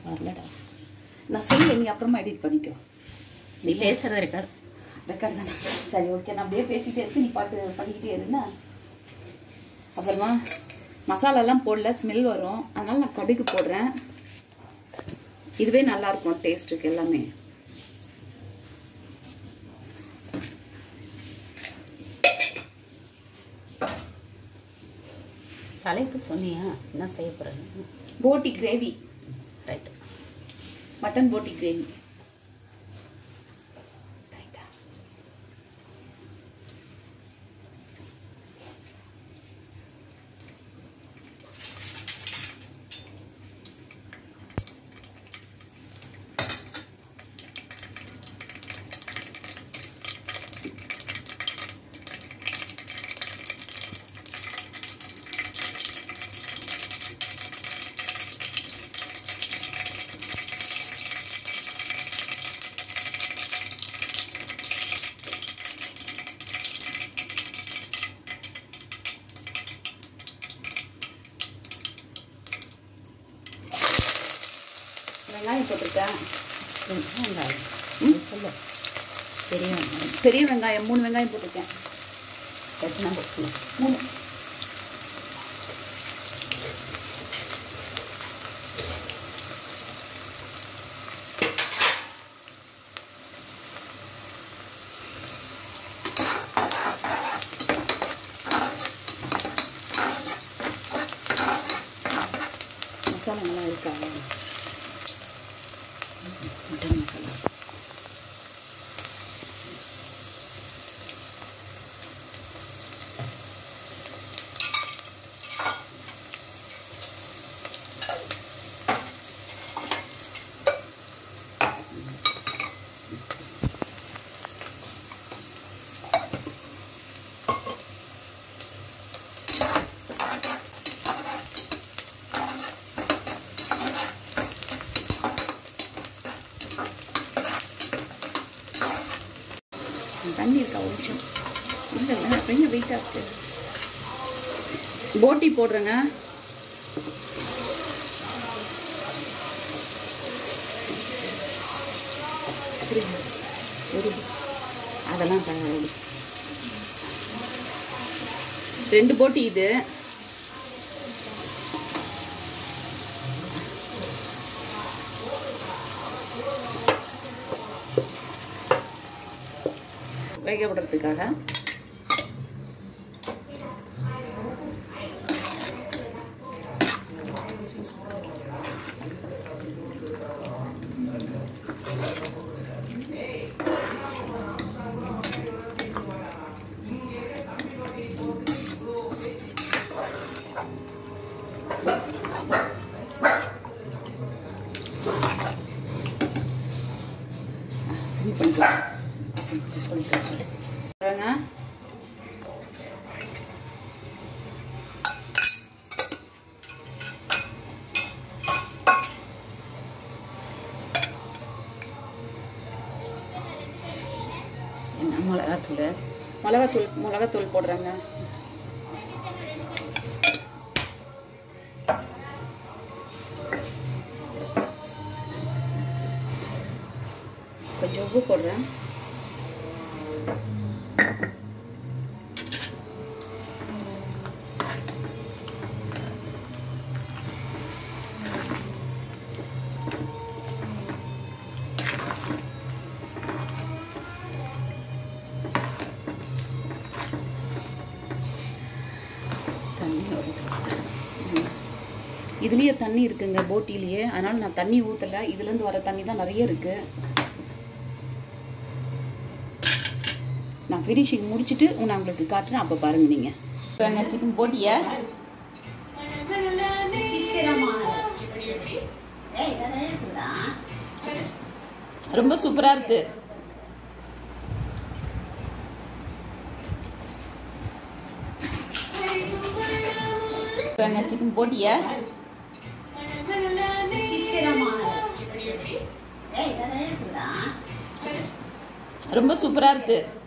வரலடா நான் செய்யல நீ அப்புறமா எடிட் பண்ணிக்கோ நீ பேசுறது ரெக்கார்ட் ரெக்கார்டு தானே சரி ஓகே நான் அப்படியே பேசிட்டே இருக்கு நீ பாட்டு பண்ணிக்கிட்டே இருன்னா அப்புறமா மசாலாலாம் போடல ஸ்மெல் வரும் அதனால நான் கடுகு போடுறேன் இதுவே நல்லா இருக்கும் டேஸ்ட்டுக்கு எல்லாமே தலைப்பு சொன்னியா என்ன செய்ய போகிறேன் போட்டி கிரேவி ரைட் மட்டன் போட்டி கிரேவி வெங்காயம் போட்டிருக்கேன் வெங்காயம் ம்? சொல்லு பெரிய வெங்காயம் பெரிய வெங்காயம் மூணு வெங்காயம் போட்டிருக்கேன் எத்தனை போட்டு மூணு மசாலா நல்லா இருக்கா மட்டன் மசாலா தண்ணி இருக்கா ஒரு நிமிஷம் இல்லை இல்லை கொஞ்சம் வெயிட்டாக இருக்கு போட்டி போடுறேங்க புரியுது. ஒரு அதெல்லாம் பரவாயில்ல ரெண்டு போட்டி இது வேக விடுறதுக்காக சிம் பண்ணிக்கலாம் பாருங்க என்ன மிளகாத்தூள் மிளகாத்தூள் மிளகாத்தூள் போடுறேங்க கொஞ்சம் உப்பு போடுறேன் தண்ணி வருது இதுலயே தண்ணி இருக்குங்க போட்டிலேயே அதனால நான் தண்ணி ஊத்தல இதுல இருந்து வர தண்ணி தான் நிறைய இருக்கு நான் ஃபினிஷிங் முடிச்சிட்டு நான் உங்களுக்கு காட்டுறேன் அப்ப பாருங்க நீங்க சிக்கன் போட்டிய ரொம்ப சூப்பரா இருக்கு சிக்கன் போட்டிய ரொம்ப சூப்பரா இருக்கு